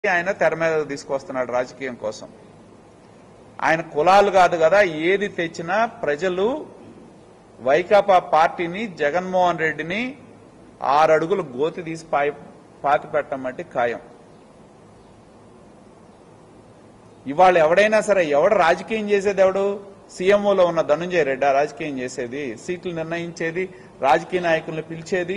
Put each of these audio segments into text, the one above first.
ఆయన తెర మీద తీసుకొస్తున్నాడు రాజకీయం కోసం ఆయన కులాలు కాదు కదా ఏది తెచ్చినా ప్రజలు వైకాపా పార్టీని జగన్మోహన్ రెడ్డిని ఆరు అడుగులు గోతి తీసి పాయి పాతి పెట్టమంటే ఖాయం ఇవాళ ఎవడైనా సరే ఎవడు రాజకీయం చేసేది ఎవడు సీఎంఓలో ఉన్న ధనుంజయ రెడ్డి ఆ రాజకీయం చేసేది సీట్లు నిర్ణయించేది రాజకీయ నాయకుల్ని పిలిచేది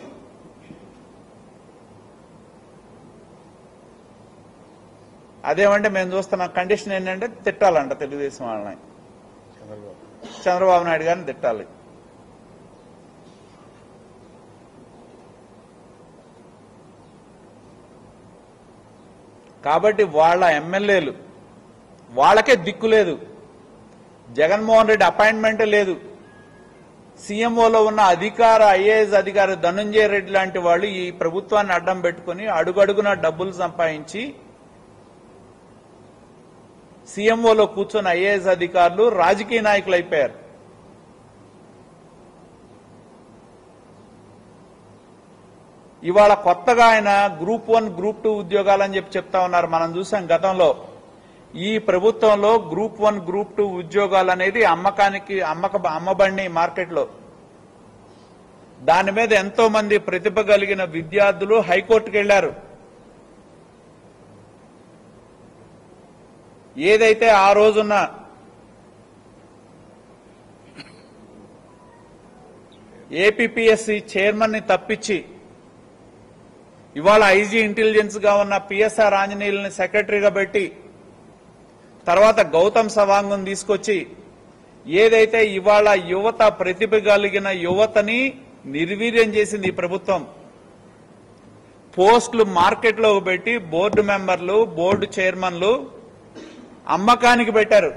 అదేమంటే మేము చూస్తున్న కండిషన్ ఏంటంటే తిట్టాలంట తెలుగుదేశం వాళ్ళని చంద్రబాబు చంద్రబాబు నాయుడు గారిని తిట్టాలి కాబట్టి వాళ్ళ ఎమ్మెల్యేలు వాళ్ళకే దిక్కు లేదు జగన్మోహన్ రెడ్డి అపాయింట్మెంట్ లేదు సీఎంఓలో ఉన్న అధికార ఐఏఎస్ అధికారి ధనంజయ రెడ్డి లాంటి వాళ్ళు ఈ ప్రభుత్వాన్ని అడ్డం పెట్టుకుని అడుగడుగున డబ్బులు సంపాదించి సీఎంఓలో కూర్చొని ఐఏఎస్ అధికారులు రాజకీయ నాయకులు అయిపోయారు ఇవాళ కొత్తగా ఆయన గ్రూప్ వన్ గ్రూప్ టూ ఉద్యోగాలని చెప్పి చెప్తా ఉన్నారు మనం చూసాం గతంలో ఈ ప్రభుత్వంలో గ్రూప్ వన్ గ్రూప్ టూ ఉద్యోగాలు అనేది అమ్మకానికి అమ్మక అమ్మబడినాయి మార్కెట్లో దాని మీద ఎంతో మంది ప్రతిభ కలిగిన విద్యార్థులు హైకోర్టుకు వెళ్లారు ఏదైతే ఆ రోజున ఏపీపీఎస్సీ చైర్మన్ ని తప్పించి ఇవాళ ఐజీ ఇంటెలిజెన్స్ గా ఉన్న పిఎస్ఆర్ ఆంజనేయుల్ని సెక్రటరీగా పెట్టి తర్వాత గౌతమ్ సవాంగం తీసుకొచ్చి ఏదైతే ఇవాళ యువత ప్రతిభ కలిగిన యువతని నిర్వీర్యం చేసింది ఈ ప్రభుత్వం పోస్టులు మార్కెట్లో పెట్టి బోర్డు మెంబర్లు బోర్డు చైర్మన్లు అమ్మకానికి పెట్టారు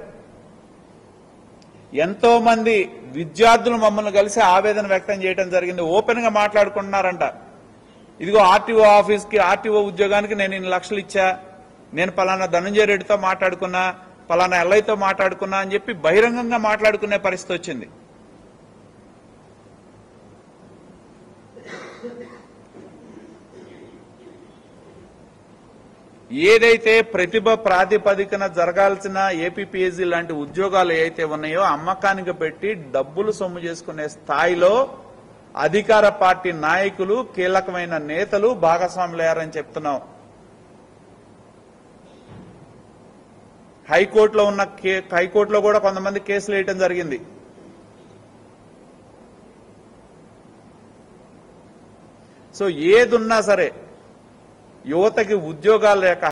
ఎంతో మంది విద్యార్థులు మమ్మల్ని కలిసి ఆవేదన వ్యక్తం చేయడం జరిగింది ఓపెన్ గా మాట్లాడుకుంటున్నారంట ఇదిగో ఆర్టీఓ ఆఫీస్ కి ఆర్టీఓ ఉద్యోగానికి నేను ఇన్ని లక్షలు ఇచ్చా నేను పలానా ధనంజయ రెడ్డితో మాట్లాడుకున్నా పలానా ఎల్ఐతో మాట్లాడుకున్నా అని చెప్పి బహిరంగంగా మాట్లాడుకునే పరిస్థితి వచ్చింది ఏదైతే ప్రతిభ ప్రాతిపదికన జరగాల్సిన ఏపీపీఎస్సీ లాంటి ఉద్యోగాలు ఏవైతే ఉన్నాయో అమ్మకానికి పెట్టి డబ్బులు సొమ్ము చేసుకునే స్థాయిలో అధికార పార్టీ నాయకులు కీలకమైన నేతలు భాగస్వాములయ్యారని చెప్తున్నాం హైకోర్టులో ఉన్న కే- హైకోర్టులో కూడా కొంతమంది కేసులు వేయటం జరిగింది సో ఏదున్నా సరే యువతకి ఉద్యోగాలు లేక